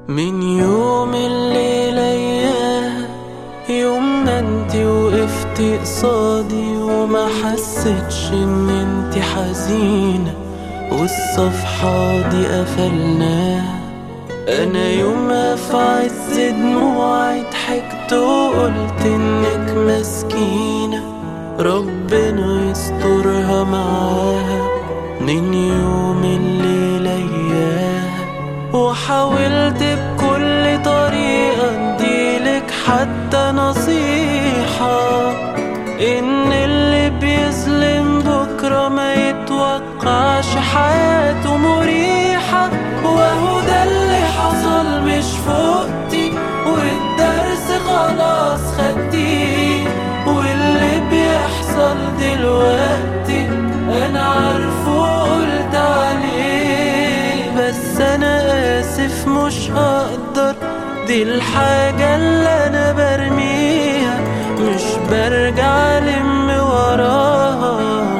من يوم الليلة اياه يوم ما انت وقفتي قصادي وما حسيتش ان انت حزينة والصفحة دي قفلناها انا يوم في عز دموعي ضحكت وقلت انك مسكينة ربنا يسترها معاها من يوم الليلة اياها وحاولت بكل طريقة اديلك حتى نصيحة ان اللي بيظلم بكرة ما يتوقعش حياته مريحة وهو ده اللي حصل مش فوقتي والدرس خلاص خدتيه واللي بيحصل دلوقتي انا عارفه وقلت عليه بس انا اسف مش هقدر دي الحاجة اللي انا برميها مش برجع لم وراها